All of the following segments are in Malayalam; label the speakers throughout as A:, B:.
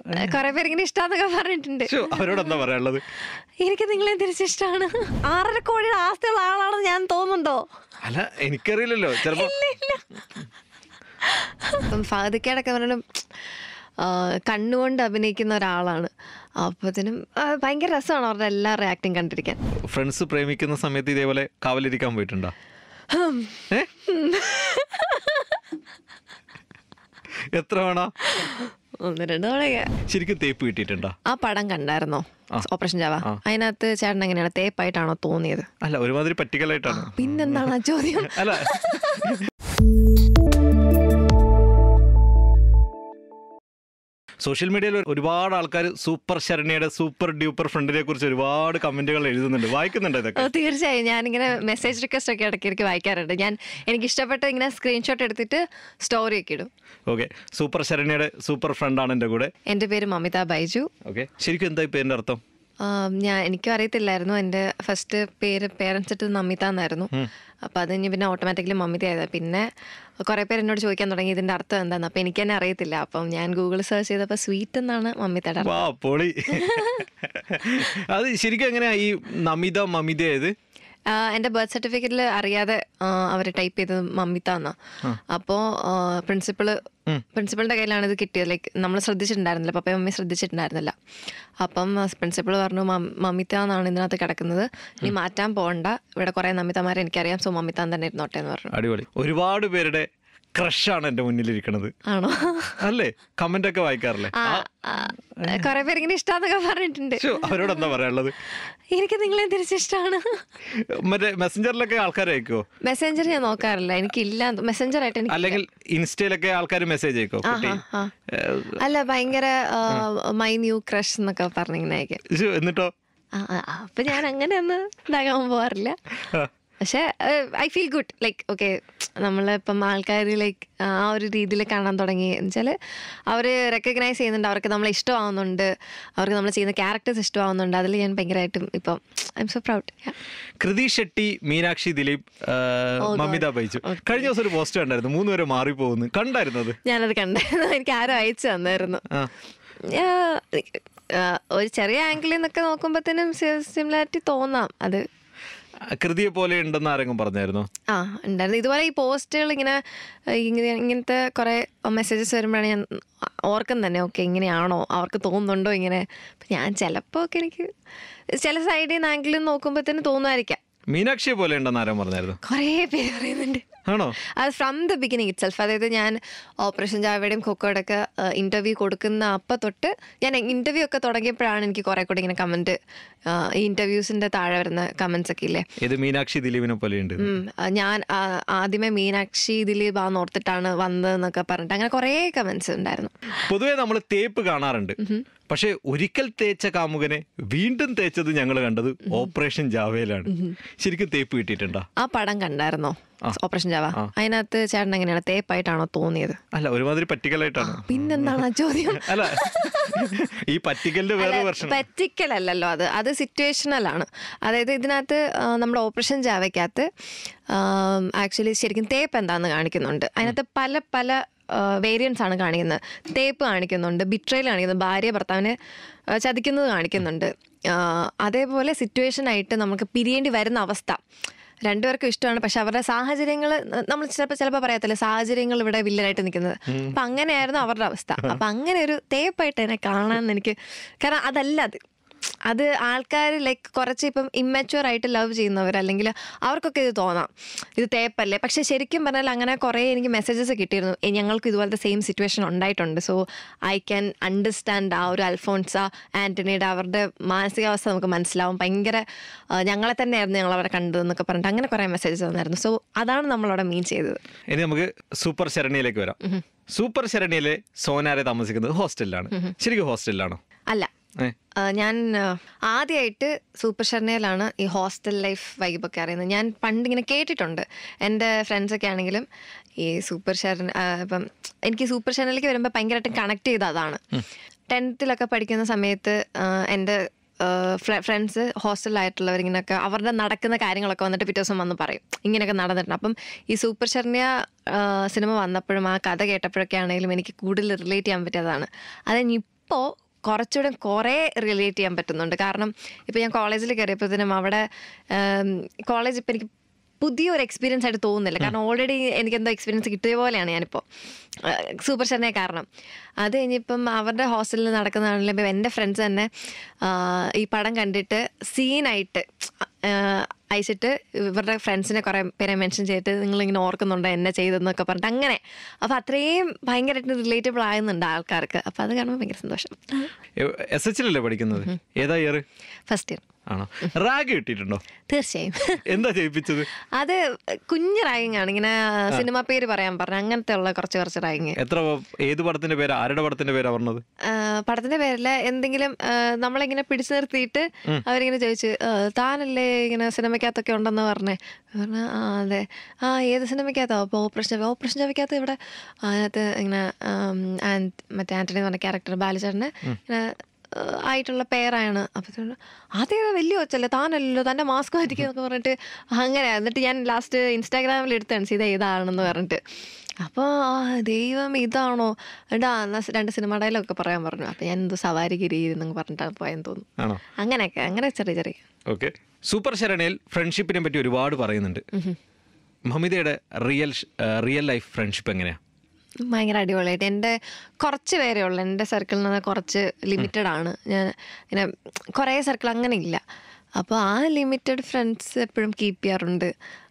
A: കുറെ പേര് ഇങ്ങനെ ഇഷ്ടാന്നൊക്കെ പറഞ്ഞിട്ടുണ്ട്
B: ശ്ശോ, അവരോട് എന്താ പറയാനുള്ളത്
A: എനിക്ക് നിങ്ങളെ തിരിച്ചിഷ്ടമാണ് ആറര കോടിയുടെ ആസ്തിയുള്ള ആളാണെന്ന് ഞാൻ തോന്നുന്നുണ്ടോ
B: അല്ല എനിക്കറിയില്ലല്ലോ ചിലപ്പോ
A: ഇപ്പം ഫാദിക്കേടൊക്കെ പറഞ്ഞാലും കണ്ണുകൊണ്ട് അഭിനയിക്കുന്ന ഒരാളാണ് അപ്പത്തിനും ആ, ഭയങ്കര രസമാണ് അവരുടെ എല്ലാ ആക്ടിങ് കണ്ടിരിക്കാൻ
B: ഫ്രണ്ട്സ് പ്രേമിക്കുന്ന സമയത്ത് ഇതേപോലെ കാവലിരിക്കാൻ പോയിട്ടുണ്ടോ
A: ഹും.
B: ഏ എത്ര വേണോ
A: ഒന്ന് രണ്ട് തവണയൊക്കെ
B: ശരിക്കും തേപ്പ് കിട്ടിയിട്ടുണ്ടോ
A: ആ പടം കണ്ടായിരുന്നോ ഓപ്പറേഷൻ ജാവ അതിനകത്ത് ചേട്ടൻ എങ്ങനെയാണ് തേപ്പായിട്ടാണോ തോന്നിയത്
B: അല്ല ഒരുമാതിരി പറ്റിക്കലായിട്ടാണ്
A: പിന്നെന്താണ് ആ ചോദ്യം
B: അല്ല സോഷ്യൽ മീഡിയയിൽ ഒരുപാട് ആൾക്കാർ സൂപ്പർ ശരണ്യയുടെ സൂപ്പർ ഡ്യൂപ്പർ ഫ്രണ്ടിനെ കുറിച്ച് ഒരുപാട് കമന്റുകൾ എഴുതുന്നുണ്ട് വായിക്കുന്നുണ്ട്
A: ഓ,
B: ഇതൊക്കെ
A: തീർച്ചയായും ഞാനിങ്ങനെ മെസ്സേജ് റിക്വസ്റ്റ് ഒക്കെ ഇടയ്ക്കിടയ്ക്ക് വായിക്കാറുണ്ട് ഞാൻ എനിക്ക് ഇഷ്ടപ്പെട്ട ഇങ്ങനെ സ്ക്രീൻഷോട്ട് എടുത്തിട്ട് സ്റ്റോറി ഒക്കെ ഇടും
B: ഓക്കെ സൂപ്പർ ശരണ്യയുടെ സൂപ്പർ ഫ്രണ്ടാണ് എൻ്റെ കൂടെ
A: എൻ്റെ പേര് മമിത ബൈജു
B: ഓക്കെ ശരിക്കും എന്താ ഈ പേരിന്റെ അർത്ഥം
A: ആം, ഞാൻ എനിക്കും അറിയത്തില്ലായിരുന്നു എൻ്റെ ഫസ്റ്റ് പേര് പേരൻസ് ഇട്ടത് മമിത എന്നായിരുന്നു അപ്പോൾ അത് കഴിഞ്ഞ് പിന്നെ ഓട്ടോമാറ്റിക്കലി മമിത ആയത് പിന്നെ കുറേ പേര് എന്നോട് ചോദിക്കാൻ തുടങ്ങി ഇതിൻ്റെ അർത്ഥം എന്താന്ന് അപ്പോൾ എനിക്ക് തന്നെ അറിയത്തില്ല അപ്പം ഞാൻ ഗൂഗിൾ സെർച്ച് ചെയ്തപ്പോൾ സ്വീറ്റ് എന്നാണ് മമിതയുടെ അർത്ഥം
B: വാ പൊളി അത് ശരിക്കും എങ്ങനെയാ ഈ നമിത മമിത ആയത്
A: ആ, എൻ്റെ ബർത്ത് സർട്ടിഫിക്കറ്റിൽ അറിയാതെ അവർ ടൈപ്പ് ചെയ്തത് മമിത എന്നാ അപ്പോൾ പ്രിൻസിപ്പള് പ്രിൻസിപ്പളിന്റെ കയ്യിലാണ് ഇത് കിട്ടിയത് ലൈക്ക് നമ്മൾ ശ്രദ്ധിച്ചിട്ടുണ്ടായിരുന്നില്ല പപ്പയും മമ്മി ശ്രദ്ധിച്ചിട്ടുണ്ടായിരുന്നില്ല അപ്പം പ്രിൻസിപ്പൾ പറഞ്ഞു "മം- മമിത എന്നാണ് ഇതിനകത്ത് കിടക്കുന്നത് ഇനി മാറ്റാൻ പോകണ്ട ഇവിടെ കുറേ നമിതമാരെ എനിക്കറിയാം സോ മമിതാൻ തന്നെ ഇരുന്നോട്ടെ എന്ന് പറഞ്ഞു
B: അടിപൊളി ഒരുപാട് പേരുടെ ക്രഷാണ് എൻ്റെ മുന്നിലിരിക്കണത്
A: ആണോ
B: അല്ലേ കമന്റ് ഒക്കെ വായിക്കാറില്ലേ
A: ആ ആ, കുറേ പേര് ഇങ്ങനെ ഇഷ്ടാന്നൊക്കെ പറഞ്ഞിട്ടുണ്ട്
B: ശ്ശോ, അവരോട് എന്താ പറയാനുള്ളത്
A: എനിക്ക് നിങ്ങളെ തിരിച്ചിഷ്ടമാണ്
B: മറ്റേ മെസ്സഞ്ചറിലൊക്കെ ആൾക്കാർ അയക്കുമോ
A: മെസ്സഞ്ചർ ഞാൻ നോക്കാറില്ല എനിക്കില്ല മെസ്സഞ്ചർ ആയിട്ട് എനിക്ക്
B: അല്ലെങ്കിൽ ഇൻസ്റ്റയിലൊക്കെ ആൾക്കാർ മെസ്സേജ് അയക്കോ കുട്ടി
A: ആ. അല്ല ഭയങ്കര മൈ ന്യൂ ക്രഷ് എന്നൊക്കെ പറഞ്ഞിങ്ങനെ അയക്കും
B: ശ്ശോ, എന്നിട്ടോ
A: ആ, ആ, ആ, അപ്പൊ ഞാൻ അങ്ങനെ ഒന്നും ഇതാകാൻ പോവാറില്ല
B: ആ.
A: പക്ഷെ I feel good like okay നമ്മളിപ്പം ആൾക്കാർ ലൈക്ക് ആ ഒരു രീതിയിൽ കാണാൻ തുടങ്ങി എന്നുവെച്ചാൽ അവർ റെക്കഗ്നൈസ് ചെയ്യുന്നുണ്ട് അവർക്ക് നമ്മളെ ഇഷ്ടമാവുന്നുണ്ട് അവർക്ക് നമ്മൾ ചെയ്യുന്ന ക്യാരക്ടേഴ്സ് ഇഷ്ടമാവുന്നുണ്ട് അതിൽ ഞാൻ ഭയങ്കരമായിട്ടും ഇപ്പം ഐ എം സോ പ്രൗഡ്
B: കൃതി ഷെട്ടി മീനാക്ഷി ദിലീപ് ആ, മമിത ബൈജു കഴിഞ്ഞ ദിവസം ഒരു പോസ്റ്റ് കണ്ടായിരുന്നു മൂന്ന് പേരെ മാറിപ്പോകുന്നു കണ്ടായിരുന്നത്
A: ഞാനത് കണ്ടായിരുന്നു എനിക്ക് ആരും അയച്ചു തന്നായിരുന്നു
B: ആ
A: ആ, ആ, ഒരു ചെറിയ ആംഗിളിൽ നിന്നൊക്കെ നോക്കുമ്പോഴത്തേനും സിമിലാരിറ്റി തോന്നാം അത്
B: കൃതിയെ പോലെ ഉണ്ടെന്ന് ആരെങ്കിലും പറഞ്ഞായിരുന്നു
A: ആ ഉണ്ടായിരുന്നു ഇതുപോലെ ഈ പോസ്റ്റുകൾ ഇങ്ങനെ ഏഹ്, ഇങ്ങനെ ഇങ്ങനത്തെ കുറേ മെസ്സേജസ് വരുമ്പോഴാണ് ഞാൻ ഓർക്കും തന്നെ ഓക്കെ ഇങ്ങനെയാണോ അവർക്ക് തോന്നുന്നുണ്ടോ ഇങ്ങനെ അപ്പം ഞാൻ ചിലപ്പോൾ ഒക്കെ എനിക്ക് ചില സൈഡിൽ നിന്ന് ആംഗിളിൽ നോക്കുമ്പോഴത്തേനും തോന്നുമായിരിക്കാം
B: മീനാക്ഷിയെ പോലെ ഉണ്ടെന്ന് ആരും പറഞ്ഞായിരുന്നു
A: കുറേ പേര് പറയുന്നുണ്ട്
B: ആണോ
A: അത് from the beginning itself അതായത് ഞാൻ ഓപ്പറേഷൻ ജാവയുടെയും കൊക്കോയുടെ ഒക്കെ ഇൻ്റർവ്യൂ കൊടുക്കുന്ന അപ്പം തൊട്ട് ഞാൻ ഇൻ്റർവ്യൂ ഒക്കെ തുടങ്ങിയപ്പോഴാണ് എനിക്ക് കുറേ കൂടി ഇങ്ങനെ കമൻറ്റ് ഈ ഇൻ്റർവ്യൂസിൻ്റെ താഴെ വരുന്ന കമൻസ് ഒക്കെ ഇല്ലേ
B: ഇത് മീനാക്ഷി ദിലീപിനെ പോലെ ഉണ്ട്
A: ഉം. ആ, ഞാൻ ആ, ആദ്യമേ മീനാക്ഷി ദിലീപ് ആന്ന് ഓർത്തിട്ടാണ് വന്നതെന്നൊക്കെ പറഞ്ഞിട്ട് അങ്ങനെ കുറേ കമന്റ്സ് ഉണ്ടായിരുന്നു
B: പൊതുവെ നമ്മൾ തേപ്പ് കാണാറുണ്ട് പക്ഷെ ഒരിക്കൽ തേച്ച കാമുകനെ വീണ്ടും തേച്ചത് ഞങ്ങൾ കണ്ടത് ഓപ്പറേഷൻ ജാവയിലാണ് ശരിക്കും തേപ്പ് കിട്ടിയിട്ടുണ്ടോ
A: ആ പടം കണ്ടായിരുന്നോ ഓപ്പറേഷൻ ജാവ അതിനകത്ത് ചേട്ടൻ എങ്ങനെയാണ് തേപ്പായിട്ടാണോ തോന്നിയത്
B: അല്ല ഒരുമാതിരി പറ്റിക്കലായിട്ടാണ്
A: പിന്നെന്താണ് ആ ചോദ്യം
B: അല്ല ഈ പറ്റിക്കലിന്റെ വേറെ വെർഷൻ
A: പറ്റിക്കലല്ലോ അത് അത് സിറ്റുവേഷണലാണ് അതായത് ഇതിനകത്ത് ആ, നമ്മുടെ ഓപ്പറേഷൻ ജാവയ്ക്കകത്ത് ആക്ച്വലി ശരിക്കും തേപ്പ് എന്താന്ന് കാണിക്കുന്നുണ്ട് അതിനകത്ത് പല പല വേരിയൻസ് ആണ് കാണിക്കുന്നത് തേപ്പ് കാണിക്കുന്നുണ്ട് ബിട്രയിൽ കാണിക്കുന്നുണ്ട് ഭാര്യ ഭർത്താവിനെ ആ, ചതിക്കുന്നത് കാണിക്കുന്നുണ്ട് ആ, അതേപോലെ സിറ്റുവേഷൻ ആയിട്ട് നമുക്ക് പിരിയേണ്ടി വരുന്ന അവസ്ഥ രണ്ടുപേർക്കും ഇഷ്ടമാണ് പക്ഷെ അവരുടെ സാഹചര്യങ്ങൾ നമ്മൾ ചിലപ്പോൾ ചിലപ്പോൾ പറയത്തില്ല സാഹചര്യങ്ങൾ ഇവിടെ വില്ലനായിട്ട് നിൽക്കുന്നത് അപ്പൊ അങ്ങനെയായിരുന്നു അവരുടെ അവസ്ഥ അപ്പൊ അങ്ങനെ ഒരു തേപ്പായിട്ട് എന്നെ കാണാൻ എനിക്ക് കാരണം അതല്ല അത് അത് ആൾക്കാർ ലൈക്ക് കുറച്ച് ഇപ്പം ഇമ്മച്ചുവർ ആയിട്ട് ലവ് ചെയ്യുന്നവർ അല്ലെങ്കിൽ അവർക്കൊക്കെ ഇത് തോന്നാം ഇത് തേപ്പല്ലേ പക്ഷെ ശരിക്കും പറഞ്ഞാൽ അങ്ങനെ കുറേ എനിക്ക് മെസ്സേജസ് കിട്ടിയിരുന്നു "ഏ, ഞങ്ങൾക്ക് ഇതുപോലത്തെ സെയിം സിറ്റുവേഷൻ ഉണ്ടായിട്ടുണ്ട് സോ ഐ ക്യാൻ അണ്ടർസ്റ്റാൻഡ് ആ ഒരു അൽഫോൺസ ആൻ്റണിയുടെ അവരുടെ മാനസികാവസ്ഥ നമുക്ക് മനസ്സിലാവും ഭയങ്കര ആ, ഞങ്ങളെ തന്നെയായിരുന്നു ഞങ്ങൾ അവരെ കണ്ടതെന്നൊക്കെ പറഞ്ഞിട്ട് അങ്ങനെ കുറേ മെസ്സേജസ് തന്നായിരുന്നു സോ അതാണ് നമ്മളവിടെ മീൻ ചെയ്തത്
B: ഇനി നമുക്ക് സൂപ്പർ ശരണ്യയിലേക്ക് വരാം സൂപ്പർ ശരണ്യയിലെ സോനാരെ താമസിക്കുന്നത് ഹോസ്റ്റലിലാണ് ശരിക്കും ഹോസ്റ്റലിലാണോ
A: അല്ല
B: ഏ
A: ആ, ഞാൻ ആദ്യമായിട്ട് സൂപ്പർ ഷർണയിലാണ് ഈ ഹോസ്റ്റൽ ലൈഫ് വൈബൊക്കെ അറിയുന്നത് ഞാൻ പണ്ട് ഇങ്ങനെ കേട്ടിട്ടുണ്ട് എൻ്റെ ഫ്രണ്ട്സൊക്കെ ആണെങ്കിലും ഈ സൂപ്പർ ഷർണ ഇപ്പം എനിക്ക് സൂപ്പർ ഷർണയിലേക്ക് വരുമ്പോൾ ഭയങ്കരമായിട്ട് കണക്ട് ചെയ്ത അതാണ് ടെൻത്തിലൊക്കെ പഠിക്കുന്ന സമയത്ത് ആ, എൻ്റെ ഫ്രണ്ട്സ് ഹോസ്റ്റലിലായിട്ടുള്ളവർ ഇങ്ങനെയൊക്കെ അവരുടെ നടക്കുന്ന കാര്യങ്ങളൊക്കെ വന്നിട്ട് പിറ്റേ ദിവസം വന്ന് പറയും ഇങ്ങനെയൊക്കെ നടന്നിട്ടുണ്ട് അപ്പം ഈ സൂപ്പർ ശരണ്യ സിനിമ വന്നപ്പോഴും ആ കഥ കേട്ടപ്പോഴൊക്കെ ആണെങ്കിലും എനിക്ക് കൂടുതൽ റിലേറ്റ് ചെയ്യാൻ പറ്റിയതാണ് അത് ഇനി ഇപ്പോൾ കുറച്ചുകൂടെ കുറേ റിലേറ്റ് ചെയ്യാൻ പറ്റുന്നുണ്ട് കാരണം ഇപ്പോൾ ഞാൻ കോളേജിൽ കയറിയപ്പോഴത്തേനും അവിടെ കോളേജ് ഇപ്പം എനിക്ക് പുതിയൊരു എക്സ്പീരിയൻസ് ആയിട്ട് തോന്നുന്നില്ല കാരണം ഓൾറെഡി എനിക്ക് എന്തോ എക്സ്പീരിയൻസ് കിട്ടിയ പോലെയാണ് ഞാനിപ്പോൾ സൂപ്പർ ഷെന്നെ കാരണം അത് കഴിഞ്ഞിപ്പം അവരുടെ ഹോസ്റ്റലിൽ നടക്കുന്നതാണെങ്കിലും ഇപ്പം എൻ്റെ ഫ്രണ്ട്സ് തന്നെ ആ, ഈ പടം കണ്ടിട്ട് സീനായിട്ട് അയച്ചിട്ട് ഇവരുടെ ഫ്രണ്ട്സിനെ കുറേ പേരെ മെൻഷൻ ചെയ്തിട്ട് നിങ്ങളിങ്ങനെ ഓർക്കുന്നുണ്ടോ എന്നെ ചെയ്തെന്നൊക്കെ പറഞ്ഞിട്ട് അങ്ങനെ അപ്പോൾ അത്രയും ഭയങ്കരമായിട്ട് റിലേറ്റബിൾ ആകുന്നുണ്ട് ആൾക്കാർക്ക് അപ്പോൾ അത് കാണുമ്പോൾ ഭയങ്കര സന്തോഷം
B: എസ് എച്ചിലല്ലേ പഠിക്കുന്നത് ഏതാ ഇയർ
A: ഫസ്റ്റ് ഇയർ
B: ആണോ റാഗ് കിട്ടിയിട്ടുണ്ടോ
A: തീർച്ചയായും
B: എന്താ ചെയ്യിപ്പിച്ചത്
A: അത് കുഞ്ഞു റാഗിങ് ആണ് ഇങ്ങനെ സിനിമ പേര് പറയാൻ പറഞ്ഞു അങ്ങനത്തെ ഉള്ള കുറച്ച് കുറച്ച് റാഗിങ്
B: എത്ര ഏത് പടത്തിന്റെ പേരാ ആരുടെ പടത്തിന്റെ പേരാ പറഞ്ഞത്
A: പടത്തിന്റെ പേരില് എന്തെങ്കിലും ആ, നമ്മളിങ്ങനെ പിടിച്ചു നിർത്തിയിട്ട് അവരിങ്ങനെ ചോദിച്ചു "ആ, താനല്ലേ ഇങ്ങനെ സിനിമയ്ക്കകത്തൊക്കെ ഉണ്ടെന്ന് പറഞ്ഞേ പറഞ്ഞ ആ അതെ ആ ഏത് സിനിമയ്ക്കകത്തോ അപ്പോൾ ഓപ്പറേഷൻ ഓപ്പറേഷൻ ചവിക്കകത്ത് ഇവിടെ അതിനകത്ത് ഇങ്ങനെ ആം, ആൻ- മറ്റേ ആന്റണി എന്ന് പറഞ്ഞ ക്യാരക്ടർ ബാലചേട്ടന് ഇങ്ങനെ ആ, ആയിട്ടുള്ള പേരാണ് അപ്പം അതേ വലിയ ഒച്ചല്ലേ താനല്ലല്ലോ തൻ്റെ മാസ്ക് മാറ്റിക്കുക എന്നൊക്കെ പറഞ്ഞിട്ട് അങ്ങനെ എന്നിട്ട് ഞാൻ ലാസ്റ്റ് ഇൻസ്റ്റാഗ്രാമിൽ എടുത്ത് കാണിച്ചു ഇത് ഇതാണെന്ന് പറഞ്ഞിട്ട് അപ്പോൾ ആ ദൈവം ഇതാണോ എന്നിട്ട് ആ എന്നാ രണ്ട് സിനിമ ഡയലോഗൊക്കെ പറയാൻ പറഞ്ഞു അപ്പം ഞാൻ എന്തോ സവാരി ഗിരിയിരുന്നെന്ന് പറഞ്ഞിട്ടാണ് പോയെന്ന് തോന്നുന്നു
B: ആണോ
A: അങ്ങനെയൊക്കെ അങ്ങനെ ചെറിയ ചെറിയ
B: ഓക്കെ സൂപ്പർ ശരണയിൽ ഫ്രണ്ട്ഷിപ്പിനെ പറ്റി ഒരുപാട് പറയുന്നുണ്ട് മമിതയുടെ റിയൽ റിയൽ ലൈഫ് ഫ്രണ്ട്ഷിപ്പ് എങ്ങനെയാ
A: ഭയങ്കര അടിപൊളിയായിട്ട് എൻ്റെ കുറച്ച് പേരേ ഉള്ളൂ എൻ്റെ സർക്കിളിൽ നിന്ന് കുറച്ച് ലിമിറ്റഡ് ആണ് ഞാൻ ഇങ്ങനെ കുറേ സർക്കിൾ അങ്ങനെ ഇല്ല അപ്പോൾ ആ ലിമിറ്റഡ് ഫ്രണ്ട്സ് എപ്പോഴും കീപ്പ് ചെയ്യാറുണ്ട്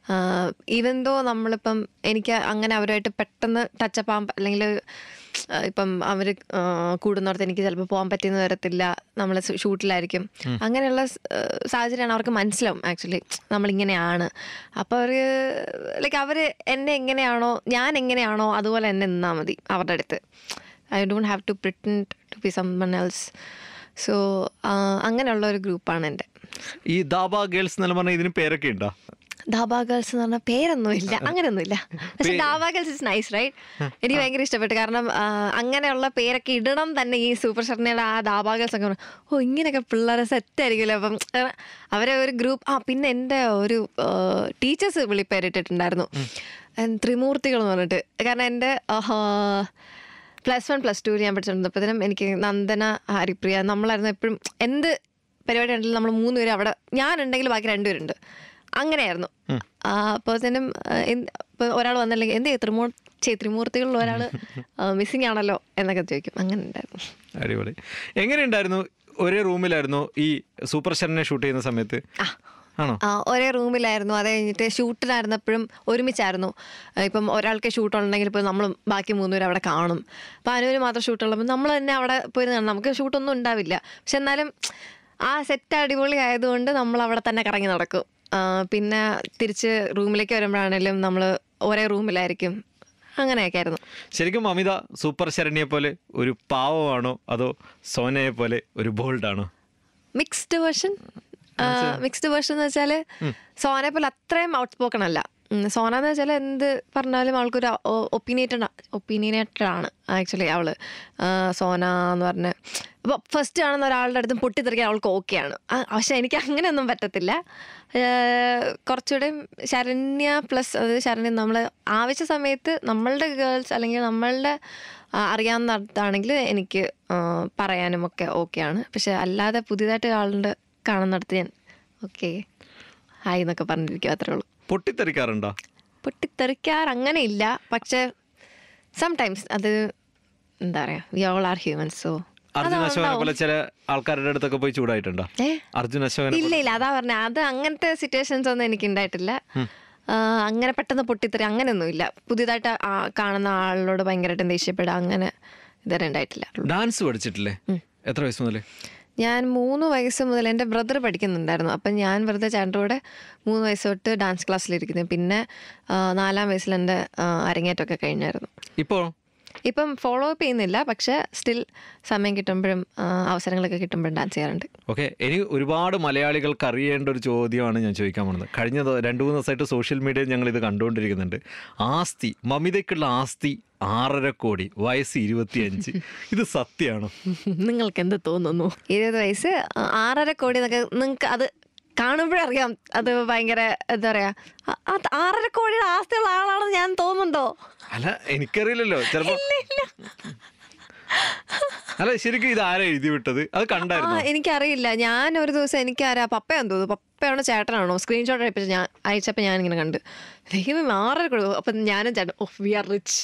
A: ഈവൻ ദോ നമ്മളിപ്പം എനിക്ക് അങ്ങനെ അവരുമായിട്ട് പെട്ടെന്ന് ടച്ചപ്പ് ആകാൻ അല്ലെങ്കിൽ ഇപ്പം അവർ കൂടുന്നിടത്ത് എനിക്ക് ചിലപ്പോൾ പോകാൻ പറ്റിയെന്ന് വരത്തില്ല നമ്മൾ ഷൂട്ടിലായിരിക്കും അങ്ങനെയുള്ള സ്- ആ, സാഹചര്യമാണ് അവർക്ക് മനസ്സിലാവും ആക്ച്വലി നമ്മളിങ്ങനെയാണ് അപ്പോൾ അവർ ലൈക്ക് അവർ എന്നെ എങ്ങനെയാണോ ഞാൻ എങ്ങനെയാണോ അതുപോലെ എന്നെ നിന്നാൽ മതി അവരുടെ അടുത്ത് I don't have to pretend to be someone else so അങ്ങനെയുള്ള ഒരു ഗ്രൂപ്പാണ് എൻ്റെ
B: ഈ ദാബ ഗേൾസ് എന്നെല്ലാം പറഞ്ഞാൽ ഇതിന് പേരൊക്കെ ഉണ്ടോ
A: ധാബ ഗേൾസ് എന്ന് പറഞ്ഞാൽ പേരൊന്നും ഇല്ല അങ്ങനെയൊന്നും ഇല്ല പക്ഷെ dhaba girls is nice right എനിക്ക് ഭയങ്കര ഇഷ്ടപ്പെട്ടു കാരണം ആ, അങ്ങനെയുള്ള പേരൊക്കെ ഇടണം തന്നെ ഈ സൂപ്പർ ഷർണിയുടെ ആ ധാബ ഗേൾസ് ഒക്കെ പറഞ്ഞു, ഓ ഇങ്ങനെയൊക്കെ പിള്ളേരെ സെറ്റ് ആയിരിക്കുമല്ലോ അപ്പം ആ, അവരെ ഒരു ഗ്രൂപ്പ് ആ പിന്നെ എൻ്റെ ഒരു ടീച്ചേഴ്സ് വിളിപ്പേരിട്ടിട്ടുണ്ടായിരുന്നു ത്രിമൂർത്തികൾ എന്ന് പറഞ്ഞിട്ട് കാരണം എൻ്റെ പ്ലസ് വൺ പ്ലസ് ടു ഞാൻ പഠിച്ചിരുന്നപ്പോഴത്തേനും എനിക്ക് നന്ദന ഹരിപ്രിയ നമ്മളായിരുന്നു എപ്പോഴും എന്ത് പരിപാടി ഉണ്ടെങ്കിലും നമ്മൾ മൂന്ന് പേര് അവിടെ ഞാനുണ്ടെങ്കിൽ ബാക്കി രണ്ടുപേരുണ്ട് അങ്ങനെയായിരുന്നു അപ്പോഴത്തേനും ഇപ്പോൾ ഒരാൾ വന്നില്ലെങ്കിൽ എന്ത് ത്രിമൂർ ചേ ത്രിമൂർത്തികളിൽ ഒരാൾ മിസ്സിങ് ആണല്ലോ എന്നൊക്കെ ചോദിക്കും അങ്ങനെ ഉണ്ടായിരുന്നു
B: അടിപൊളി എങ്ങനെയുണ്ടായിരുന്നു ഒരേ റൂമിലായിരുന്നു ഈ സൂപ്പർ ശരണിനെ ഷൂട്ട് ചെയ്യുന്ന സമയത്ത് ആണോ
A: ആ, ഒരേ റൂമിലായിരുന്നു അത് കഴിഞ്ഞിട്ട് ഷൂട്ടിനായിരുന്നപ്പോഴും ഒരുമിച്ചായിരുന്നു ആ, ഇപ്പം ഒരാൾക്ക് ഷൂട്ട് ഉണ്ടെങ്കിൽ ഇപ്പോൾ നമ്മൾ ബാക്കി മൂന്നുപേരും അവിടെ കാണും അപ്പോൾ അനുവിന് മാത്രം ഷൂട്ടുള്ളപ്പോൾ നമ്മൾ തന്നെ അവിടെ പോയി കാണും നമുക്ക് ഷൂട്ടൊന്നും ഉണ്ടാവില്ല പക്ഷെ എന്നാലും ആ സെറ്റ് അടിപൊളി ആയതുകൊണ്ട് നമ്മൾ അവിടെ തന്നെ കറങ്ങി നടക്കും ആ, പിന്നെ തിരിച്ച് റൂമിലേക്ക് വരുമ്പോഴാണേലും നമ്മൾ ഒരേ റൂമിലായിരിക്കും അങ്ങനെയൊക്കെ ആയിരുന്നു
B: ശരിക്കും അമിത സൂപ്പർ ശരണിയെ പോലെ ഒരു പാവമാണോ അതോ സോനയെ പോലെ ഒരു ബോൾഡാണോ
A: മിക്സ്ഡ് വേർഷൻ മിക്സ്ഡ് വേർഷൻ എന്ന് വെച്ചാൽ സോനെ പോലെ അത്രയും ഔട്ട് സ്പോക്കൺ അല്ല ഉം, സോന എന്ന് വെച്ചാൽ എന്ത് പറഞ്ഞാലും അവൾക്കൊരു ഒപ്പീനിയേറ്റഡ് ഒപ്പീനിയേറ്റഡ് ആണ് ആക്ച്വലി അവള് ആ, സോന എന്ന് പറഞ്ഞ് അപ്പോൾ ഫസ്റ്റ് കാണുന്ന ഒരാളുടെ അടുത്തും പൊട്ടിത്തെറിക്കാൻ അവൾക്ക് ഓക്കെയാണ് പക്ഷെ എനിക്ക് അങ്ങനെയൊന്നും പറ്റത്തില്ല ആ, കുറച്ചുകൂടെ ശരണ്യ പ്ലസ് അതായത് ശരണ്യ നമ്മൾ ആവശ്യ സമയത്ത് നമ്മളുടെ ഗേൾസ് അല്ലെങ്കിൽ നമ്മളുടെ ആ, അറിയാവുന്നിടത്താണെങ്കിൽ എനിക്ക് ആ, പറയാനും ഒക്കെ ഓക്കെയാണ് പക്ഷെ അല്ലാതെ പുതിയതായിട്ട് ആളുടെ കാണുന്നിടത്ത് ഞാൻ ഓക്കെ ഹായ് എന്നൊക്കെ പറഞ്ഞിരിക്കും അത്രേ ഉള്ളൂ
B: പൊട്ടിത്തെറിക്കാറുണ്ടോ
A: പൊട്ടിത്തെറിക്കാർ അങ്ങനെ ഇല്ല പക്ഷെ സംടൈംസ് അത് എന്താ പറയാ we all are humans so
B: Arjun അശോകനെ പോലെ ചില ആൾക്കാരുടെ അടുത്തൊക്കെ പോയി ചൂടായിട്ടുണ്ടോ
A: ഏ
B: അർജുൻ അശോകനെ
A: ഇല്ല ഇല്ല അതാ പറഞ്ഞ അത് അങ്ങനത്തെ സിറ്റുവേഷൻസ് ഒന്നും എനിക്ക് ഉണ്ടായിട്ടില്ല ആ, അങ്ങനെ പെട്ടെന്ന് പൊട്ടിത്തെറി അങ്ങനെയൊന്നും ഇല്ല പുതിയതായിട്ട് ആ കാണുന്ന ആളിനോട് ഭയങ്കരമായിട്ട് ദേഷ്യപ്പെടുക അങ്ങനെ ഇതുവരെ ഉണ്ടായിട്ടില്ല
B: ഡാൻസ് പഠിച്ചിട്ടില്ലേ എത്ര വയസ്സ് മുതലേ
A: ഞാൻ മൂന്ന് വയസ്സ് മുതൽ എൻ്റെ ബ്രദർ പഠിക്കുന്നുണ്ടായിരുന്നു അപ്പം ഞാൻ വെറുതെ ചേട്ടൻ്റെ കൂടെ മൂന്ന് വയസ്സ് തൊട്ട് ഡാൻസ് ക്ലാസ്സിലിരിക്കുന്നു പിന്നെ ആ, നാലാം വയസ്സിൽ എൻ്റെ ആ, അരങ്ങേറ്റമൊക്കെ കഴിഞ്ഞായിരുന്നു
B: ഇപ്പോൾ
A: ഇപ്പം ഫോളോ അപ്പ് ചെയ്യുന്നില്ല പക്ഷെ സ്റ്റിൽ സമയം കിട്ടുമ്പോഴും ആ, അവസരങ്ങളൊക്കെ കിട്ടുമ്പോഴും ഡാൻസ് ചെയ്യാറുണ്ട്
B: ഓക്കെ എനിക്ക് ഒരുപാട് മലയാളികൾക്ക് അറിയേണ്ട ഒരു ചോദ്യമാണ് ഞാൻ ചോദിക്കാൻ പോകുന്നത് കഴിഞ്ഞ ദ- രണ്ട് മൂന്ന് ദിവസമായിട്ട് സോഷ്യൽ മീഡിയയിൽ ഞങ്ങൾ ഇത് കണ്ടുകൊണ്ടിരിക്കുന്നുണ്ട് ആസ്തി മമിതയ്ക്കുള്ള ആസ്തി ആറര കോടി വയസ്സ് ഇരുപത്തിയഞ്ച് ഇത് സത്യമാണോ
A: നിങ്ങൾക്ക് എന്ത് തോന്നുന്നു ഇരുപത് വയസ്സ് ആ, ആറര കോടി എന്നൊക്കെ നിങ്ങൾക്ക് അത് കാണുമ്പോഴറിയാം അത് ഭയങ്കര എന്താ പറയാ ആ- ആ ആറര കോടിയുടെ ആസ്തിയുള്ള ആളാണെന്ന് ഞാൻ തോന്നുന്നുണ്ടോ
B: അല്ല എനിക്കറിയില്ലല്ലോ ചിലപ്പോ അല്ല ശരിക്കും ഇത് ആരാ എഴുതി വിട്ടത് അത്
A: ആ
B: കണ്ടായിരുന്നു
A: എനിക്കറിയില്ല ഞാൻ ഒരു ദിവസം എനിക്ക് ആരാ പപ്പയാന്ന് തോന്നുന്നു പപ്പയാണോ ചേട്ടനാണോ സ്ക്രീൻഷോട്ട് അയപ്പിച്ച് ഞാൻ അയച്ചപ്പോൾ ഞാൻ ഇങ്ങനെ കണ്ട് ദൈവം ആറര കോടി അപ്പം ഞാനും ചേട്ടൻ ഓഫ് വി ആർ റിച്ച്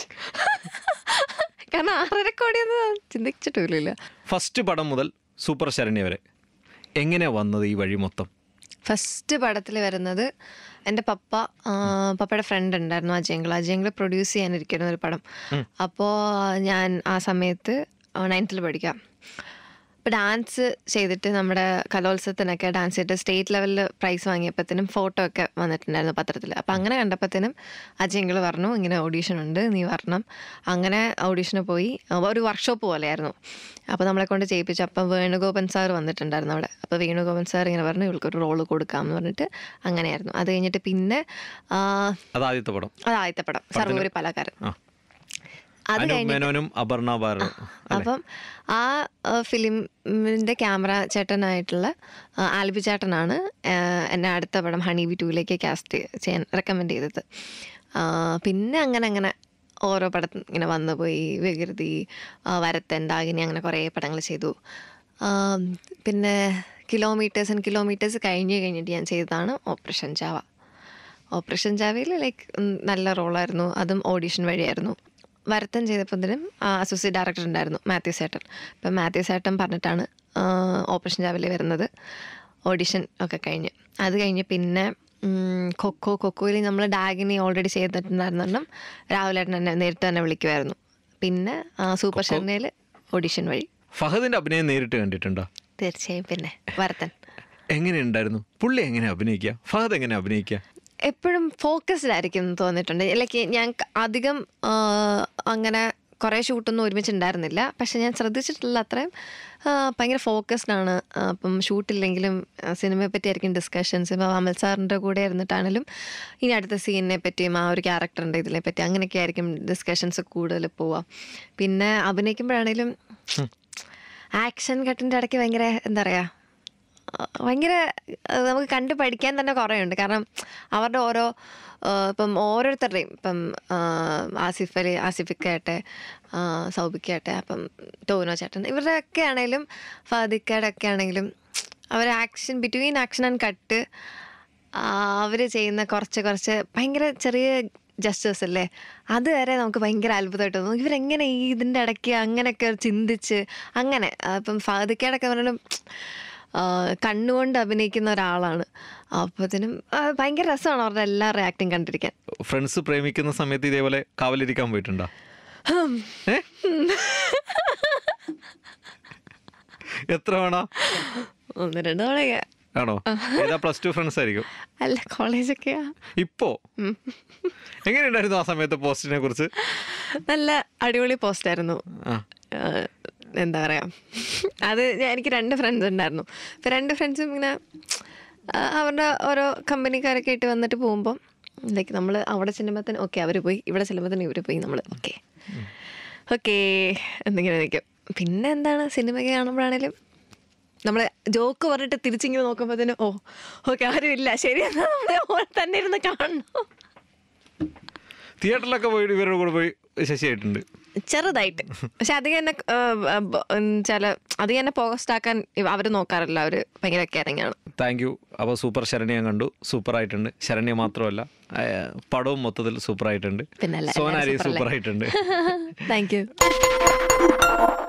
A: കാരണം ആറര കോടിയൊന്നും ചിന്തിച്ചിട്ടില്ല
B: ഫസ്റ്റ് പടം മുതൽ സൂപ്പർ ശരണ്യ വരെ എങ്ങനെയാ വന്നത് ഈ വഴി മൊത്തം
A: ഫസ്റ്റ് പടത്തിൽ വരുന്നത് എൻ്റെ പപ്പ ആ, പപ്പയുടെ ഫ്രണ്ട് ഉണ്ടായിരുന്നു അജയങ്കൾ അജയങ്കൾ പ്രൊഡ്യൂസ് ചെയ്യാനിരിക്കുന്ന ഒരു പടം അപ്പോൾ ഞാൻ ആ സമയത്ത് നയൻത്തിൽ പഠിക്കാം അപ്പോൾ ഡാൻസ് ചെയ്തിട്ട് നമ്മുടെ കലോത്സവത്തിനൊക്കെ ഡാൻസ് ചെയ്തിട്ട് സ്റ്റേറ്റ് ലെവലിൽ പ്രൈസ് വാങ്ങിയപ്പോഴത്തേനും ഫോട്ടോ ഒക്കെ വന്നിട്ടുണ്ടായിരുന്നു പത്രത്തിൽ അപ്പോൾ അങ്ങനെ കണ്ടപ്പോഴത്തേനും അജയങ്കൾ പറഞ്ഞു ഇങ്ങനെ ഓഡീഷൻ ഉണ്ട് നീ വരണം അങ്ങനെ ഓഡീഷന് പോയി അഹ് ഒരു വർക്ക്ഷോപ്പ് പോലെയായിരുന്നു അപ്പോൾ നമ്മളെ കൊണ്ട് ചെയ്യിപ്പിച്ചു അപ്പം വേണുഗോപൻ സാർ വന്നിട്ടുണ്ടായിരുന്നു അവിടെ അപ്പോൾ വേണുഗോപൻ സാർ ഇങ്ങനെ പറഞ്ഞു ഇവൾക്കൊരു റോള് കൊടുക്കാം എന്ന് പറഞ്ഞിട്ട് അങ്ങനെയായിരുന്നു അത് കഴിഞ്ഞിട്ട് പിന്നെ ആ,
B: അത് ആദ്യത്തെ പടം
A: അത് ആദ്യത്തെ പടം സർവൂരി പലകാരൻ
B: ആ
A: അത്
B: അനൂപ്
A: കഴിഞ്ഞ്
B: മേനോനും അപർണ ബാറും
A: അപ്പം ആ ഫിലിമിൻ്റെ ക്യാമറ ചേട്ടനായിട്ടുള്ള ആ, ആൽബി ചേട്ടനാണ് ആ, എന്നെ അടുത്ത പടം ഹണി ബി ടൂയിലേക്ക് കാസ്റ്റ് ചെയ്യാൻ റെക്കമെൻഡ് ചെയ്തത് ആ, പിന്നെ അങ്ങനെ അങ്ങനെ ഓരോ പടം ഇങ്ങനെ വന്നു പോയി വികൃതി ആ, വരത്തൻ ഡാഗിനി അങ്ങനെ കുറേ പടങ്ങൾ ചെയ്തു ആ, പിന്നെ കിലോമീറ്റേഴ്സ് ആൻഡ് കിലോമീറ്റേഴ്സ് കഴിഞ്ഞ് കഴിഞ്ഞിട്ട് ഞാൻ ചെയ്തതാണ് ഓപ്പറേഷൻ ചാവ ഓപ്പറേഷൻ ജാവയിൽ ലൈക്ക് നല്ല റോളായിരുന്നു അതും ഓഡീഷൻ വഴിയായിരുന്നു വരത്തൻ ചെയ്തപ്പോഴത്തേനും അസോസിയേറ്റ് ഡയറക്ടർ ഉണ്ടായിരുന്നു മാത്യു സേട്ടൻ അപ്പം മാത്യു സേട്ടൻ പറഞ്ഞിട്ടാണ് ആ, ഓപ്പറേഷൻ ജാവലിൽ വരുന്നത് ഓഡിഷൻ ഒക്കെ കഴിഞ്ഞ് അത് കഴിഞ്ഞ് പിന്നെ ഉം, കൊക്കോ കൊക്കോയിൽ നമ്മൾ ഡാഗിനി ഓൾറെഡി ചെയ്തിട്ടുണ്ടായിരുന്നെണ്ണം രാഹുലേട്ടൻ എന്നെ നേരിട്ട് തന്നെ വിളിക്കുമായിരുന്നു പിന്നെ ആ, സൂപ്പർ ഷെന്നയിൽ ഓഡിഷൻ വഴി
B: ഫഹദിന്റെ അഭിനയം നേരിട്ട് കണ്ടിട്ടുണ്ടോ
A: തീർച്ചയായും പിന്നെ വരത്തൻ
B: എങ്ങനെയുണ്ടായിരുന്നു പുള്ളി എങ്ങനെ അഭിനയിക്കുക ഫഹദ് എങ്ങനെ അഭിനയിക്കുക
A: എപ്പോഴും ഫോക്കസ്ഡ് ആയിരിക്കും എന്ന് തോന്നിയിട്ടുണ്ട് ലൈക്ക് ഞാൻ ക- അധികം ആ, അങ്ങനെ കുറേ ഷൂട്ടൊന്നും ഒരുമിച്ച് ഉണ്ടായിരുന്നില്ല പക്ഷെ ഞാൻ ശ്രദ്ധിച്ചിട്ടുള്ള അത്രയും ആ, ഭയങ്കര ഫോക്കസ്ഡ് ആണ് ആ, അപ്പം ഷൂട്ടില്ലെങ്കിലും ആ, സിനിമയെ പറ്റി ആയിരിക്കും ഡിസ്കഷൻസ് ഇപ്പോൾ അമൽ സാറിൻ്റെ കൂടെ ഇരുന്നിട്ടാണെങ്കിലും ഇനി അടുത്ത സീനിനെ പറ്റിയും ആ ഒരു ക്യാരക്ടറിൻ്റെ ഇതിനെ പറ്റി അങ്ങനെയൊക്കെ ആയിരിക്കും ഡിസ്കഷൻസ് കൂടുതൽ പോവുക പിന്നെ അഭിനയിക്കുമ്പോഴാണേലും ആക്ഷൻ കട്ടിൻ്റെ ഇടയ്ക്ക് ഭയങ്കര എന്താ പറയുക ആ, ഭയങ്കര ആ, നമുക്ക് കണ്ട് പഠിക്കാൻ തന്നെ കുറേ ഉണ്ട് കാരണം അവരുടെ ഓരോ ആ, ഇപ്പം ഓരോരുത്തരുടെയും ഇപ്പം ആ, ആസിഫ് അലി ആസിഫിക്കാട്ടെ സൗബിക്കാട്ടെ അപ്പം ടോനോ ചേട്ടൻ ഇവരുടെയൊക്കെ ആണെങ്കിലും ഫാദിക്കയുടെ ഒക്കെ ആണെങ്കിലും അവർ action between action and cut അവർ ചെയ്യുന്ന കുറച്ച് കുറച്ച് ഭയങ്കര ചെറിയ ജസ്റ്റേഴ്സ് അല്ലേ അതുവരെ നമുക്ക് ഭയങ്കര അത്ഭുതമായിട്ട് തോന്നും ഇവരെങ്ങനെ ഈ ഇതിൻ്റെ ഇടയ്ക്ക് അങ്ങനെയൊക്കെ ചിന്തിച്ച് അങ്ങനെ ആ, ഇപ്പം ഫാദിക്കയുടെയൊക്കെ പറഞ്ഞാലും ആ, കണ്ണുകൊണ്ട് അഭിനയിക്കുന്ന ഒരാളാണ് അപ്പത്തിനും ആ, ഭയങ്കര രസമാണ് അവരുടെ എല്ലാ ആക്ടിങ് കണ്ടിരിക്കാൻ
B: ഫ്രണ്ട്സ് പ്രേമിക്കുന്ന സമയത്ത് ഇതേപോലെ കാവലിരിക്കാൻ പോയിട്ടുണ്ടോ ഏ? എത്ര വേണോ
A: ഒന്ന് രണ്ട് തവണയൊക്കെ
B: ആണോ ഏതാ പ്ലസ് ടു ഫ്രണ്ട്സ് ആയിരിക്കും
A: അല്ല കോളേജൊക്കെയാ
B: ഇപ്പോ എങ്ങനെയുണ്ടായിരുന്നു ആ സമയത്ത് പോസ്റ്റിനെ കുറിച്ച്
A: നല്ല അടിപൊളി പോസ്റ്റായിരുന്നു
B: ആ
A: ആഹ് എന്താ പറയുക അത് ഞാൻ- എനിക്ക് രണ്ട് ഫ്രണ്ട്സ് ഉണ്ടായിരുന്നു ഇപ്പം രണ്ട് ഫ്രണ്ട്സും ഇങ്ങനെ ആഹ് അവരുടെ ഓരോ കമ്പനിക്കാരൊക്കെ ആയിട്ട് വന്നിട്ട് പോകുമ്പം ലൈക്ക് നമ്മൾ അവിടെ ചെല്ലുമ്പോഴത്തേന് ഓക്കെ അവർ പോയി ഇവിടെ ചെല്ലുമ്പോഴത്തേന് ഇവർ പോയി നമ്മൾ ഓക്കെ ഓക്കെ എന്നിങ്ങനെ നിൽക്കും പിന്നെ എന്താണ് സിനിമയൊക്കെ കാണുമ്പോഴാണേലും നമ്മൾ ജോക്ക് പറഞ്ഞിട്ട് തിരിച്ചിങ്ങനെ നോക്കുമ്പോഴത്തേനും ഓ ഓക്കെ ആരും ഇല്ല ശരി എന്നാൽ നമ്മൾ തന്നെ ഇരുന്ന് കാണണം
B: തിയേറ്ററിലൊക്കെ പോയിട്ട് ഇവരുടെ കൂടെ പോയി ശശിയായിട്ടുണ്ട്
A: ചെറുതായിട്ട് പക്ഷെ അധികം എന്നെ ചില അധികം എന്നെ പോസ്റ്റ് ആക്കാൻ അവർ നോക്കാറില്ല അവർ ഭയങ്കര കെയറിങ് ആണ്
B: താങ്ക് യു അപ്പോൾ സൂപ്പർ ശരണ്യ കണ്ടു സൂപ്പർ ആയിട്ടുണ്ട് ശരണ്യ മാത്രമല്ല ആ, പടവും മൊത്തത്തിൽ സൂപ്പർ ആയിട്ടുണ്ട്
A: പിന്നല്ല,
B: സോനാരി
A: എല്ലാവരും super
B: സൂപ്പർ ആയിട്ടുണ്ട്
A: താങ്ക് യു